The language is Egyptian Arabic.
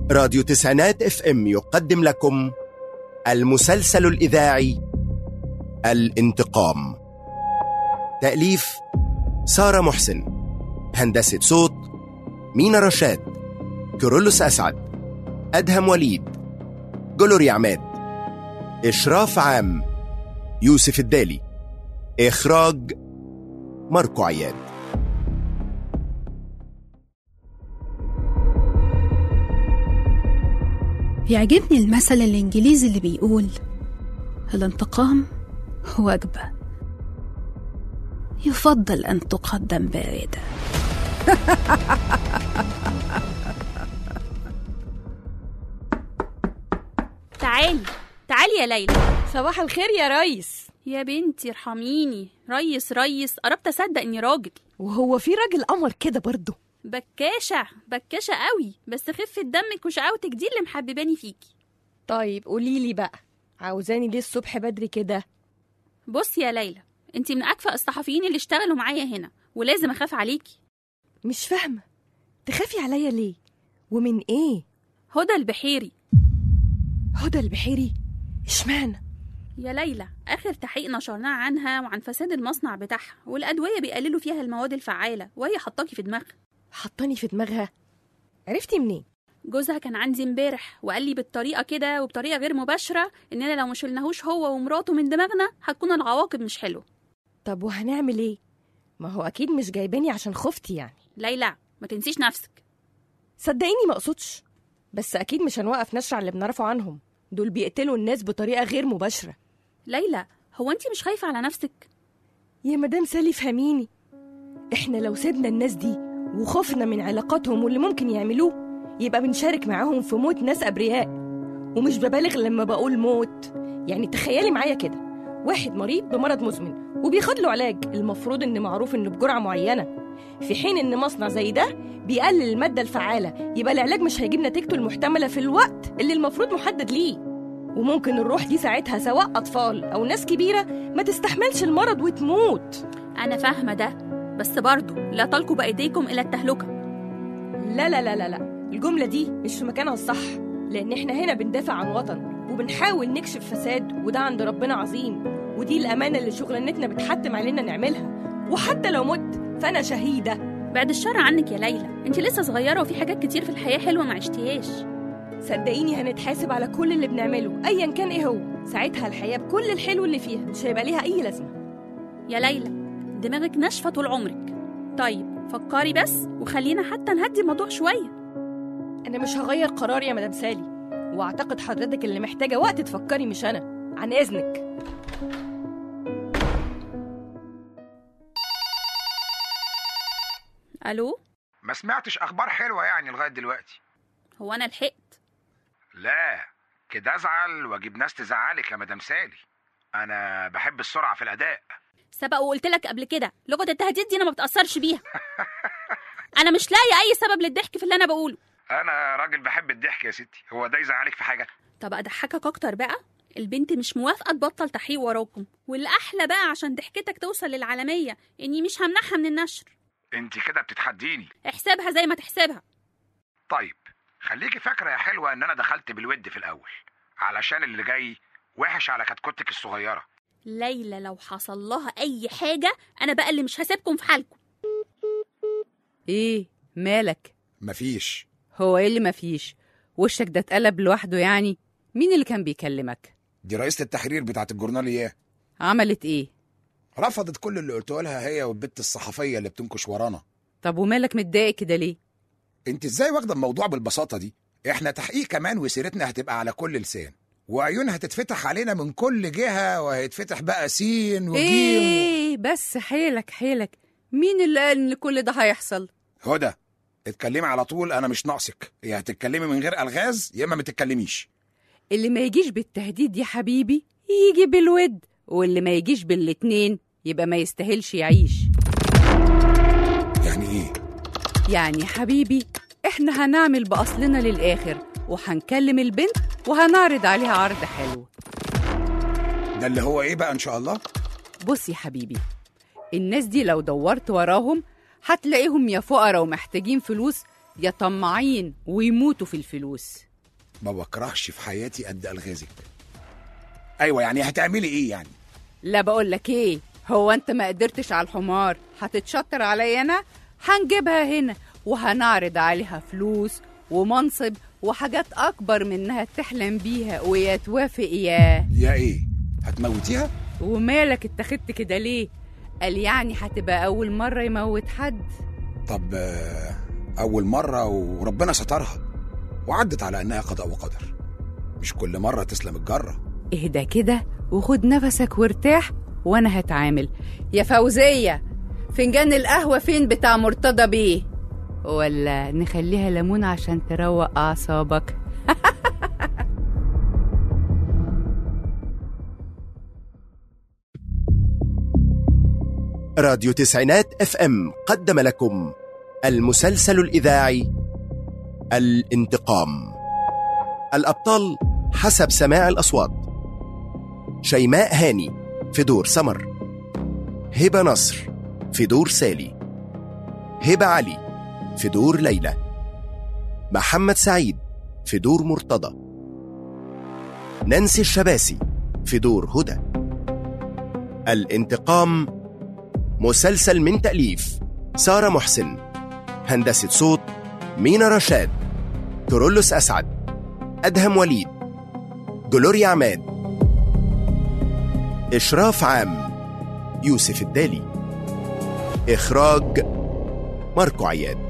راديو تسعينات اف ام يقدم لكم المسلسل الإذاعي الانتقام تأليف سارة محسن هندسة صوت مينا رشاد كيرلس أسعد أدهم وليد جلوري عماد إشراف عام يوسف الدالي إخراج ماركو عياد يعجبني المثل الإنجليزي اللي بيقول الانتقام وجبة يفضل أن تقدم باردة تعالي تعالي يا ليلى صباح الخير يا ريس يا بنتي ارحميني ريس ريس قربت اصدق اني راجل وهو في راجل قمر كده برضه بكاشة بكاشة قوي بس خفة دمك وشقاوتك دي اللي محبباني فيكي طيب قوليلي بقى عاوزاني ليه الصبح بدري كده بصي يا ليلى انتي من اكفأ الصحفيين اللي اشتغلوا معايا هنا ولازم اخاف عليكي مش فاهمة تخافي عليا ليه ومن ايه هدى البحيري هدى البحيري اشمعنى يا ليلى اخر تحقيق نشرناه عنها وعن فساد المصنع بتاعها والادويه بيقللوا فيها المواد الفعاله وهي حطاكي في دماغها حطاني في دماغها عرفتي منين جوزها كان عندي امبارح وقال لي بالطريقه كده وبطريقه غير مباشره اننا لو ما شلناهوش هو ومراته من دماغنا هتكون العواقب مش حلوه طب وهنعمل ايه ما هو اكيد مش جايباني عشان خفتي يعني ليلى ما تنسيش نفسك صدقيني ما اقصدش بس اكيد مش هنوقف نشر على اللي بنعرفه عنهم دول بيقتلوا الناس بطريقه غير مباشره ليلى هو انت مش خايفه على نفسك يا مدام سالي فهميني احنا لو سيبنا الناس دي وخفنا من علاقاتهم واللي ممكن يعملوه يبقى بنشارك معاهم في موت ناس ابرياء ومش ببالغ لما بقول موت يعني تخيلي معايا كده واحد مريض بمرض مزمن وبياخد له علاج المفروض ان معروف انه بجرعه معينه في حين ان مصنع زي ده بيقلل الماده الفعاله يبقى العلاج مش هيجيب نتيجته المحتمله في الوقت اللي المفروض محدد ليه وممكن الروح دي ساعتها سواء اطفال او ناس كبيره ما تستحملش المرض وتموت انا فاهمه ده بس برضه لا تلقوا بايديكم الى التهلكه لا لا لا لا لا الجملة دي مش في مكانها الصح لأن إحنا هنا بندافع عن وطن وبنحاول نكشف فساد وده عند ربنا عظيم ودي الأمانة اللي شغلانتنا بتحتم علينا نعملها وحتى لو مت فأنا شهيدة بعد الشر عنك يا ليلى انت لسه صغيره وفي حاجات كتير في الحياه حلوه ما عشتيهاش صدقيني هنتحاسب على كل اللي بنعمله أيا كان إيه هو ساعتها الحياة بكل الحلو اللي فيها مش هيبقى ليها أي لازمة يا ليلى دماغك ناشفه طول عمرك طيب فكري بس وخلينا حتى نهدي الموضوع شويه أنا مش هغير قراري يا مدام سالي وأعتقد حضرتك اللي محتاجة وقت تفكري مش أنا عن إذنك الو ما سمعتش اخبار حلوه يعني لغايه دلوقتي هو انا لحقت لا كده ازعل واجيب ناس تزعلك يا مدام سالي انا بحب السرعه في الاداء سبق وقلت لك قبل كده لغه التهديد دي انا ما بتاثرش بيها انا مش لاقي اي سبب للضحك في اللي انا بقوله انا راجل بحب الضحك يا ستي هو ده يزعلك في حاجه طب اضحكك اكتر بقى البنت مش موافقه تبطل تحقيق وراكم والاحلى بقى عشان ضحكتك توصل للعالميه اني مش همنعها من النشر انت كده بتتحديني احسبها زي ما تحسبها طيب خليكي فاكره يا حلوه ان انا دخلت بالود في الاول علشان اللي جاي وحش على كتكوتك الصغيره ليلى لو حصل لها اي حاجه انا بقى اللي مش هسيبكم في حالكم ايه مالك مفيش هو ايه اللي مفيش وشك ده اتقلب لوحده يعني مين اللي كان بيكلمك دي رئيسة التحرير بتاعت الجورنال ايه عملت ايه رفضت كل اللي قلته لها هي والبت الصحفية اللي بتنكش ورانا طب ومالك متضايق كده ليه انت ازاي واخدة الموضوع بالبساطة دي احنا تحقيق كمان وسيرتنا هتبقى على كل لسان وعيون هتتفتح علينا من كل جهة وهيتفتح بقى سين وجيم ايه بس حيلك حيلك مين اللي قال ان كل ده هيحصل هدى اتكلمي على طول انا مش ناقصك يا هتتكلمي من غير الغاز يا اما ما تتكلميش اللي ما يجيش بالتهديد يا حبيبي يجي بالود واللي ما يجيش بالاتنين يبقى ما يستاهلش يعيش يعني ايه يعني حبيبي احنا هنعمل بأصلنا للآخر وهنكلم البنت وهنعرض عليها عرض حلو ده اللي هو ايه بقى ان شاء الله بص يا حبيبي الناس دي لو دورت وراهم هتلاقيهم يا فقراء ومحتاجين فلوس يا طماعين ويموتوا في الفلوس ما بكرهش في حياتي قد الغازك ايوه يعني هتعملي ايه يعني لا بقول لك ايه هو انت ما قدرتش على الحمار هتتشطر عليا انا هنجيبها هنا وهنعرض عليها فلوس ومنصب وحاجات اكبر من انها تحلم بيها ويا توافق يا يا ايه هتموتيها ومالك اتخذت كده ليه قال يعني هتبقى اول مره يموت حد طب آه، اول مره وربنا سترها وعدت على انها قضاء وقدر مش كل مره تسلم الجره اهدى كده وخد نفسك وارتاح وانا هتعامل يا فوزية فنجان القهوة فين بتاع مرتضى بيه ولا نخليها ليمون عشان تروق أعصابك راديو تسعينات اف ام قدم لكم المسلسل الاذاعي الانتقام الابطال حسب سماع الاصوات شيماء هاني في دور سمر هبه نصر في دور سالي هبه علي في دور ليلى محمد سعيد في دور مرتضى نانسي الشباسي في دور هدى الانتقام مسلسل من تأليف سارة محسن هندسة صوت مينا رشاد كورولوس أسعد أدهم وليد جلوريا عماد إشراف عام يوسف الدالي إخراج ماركو عياد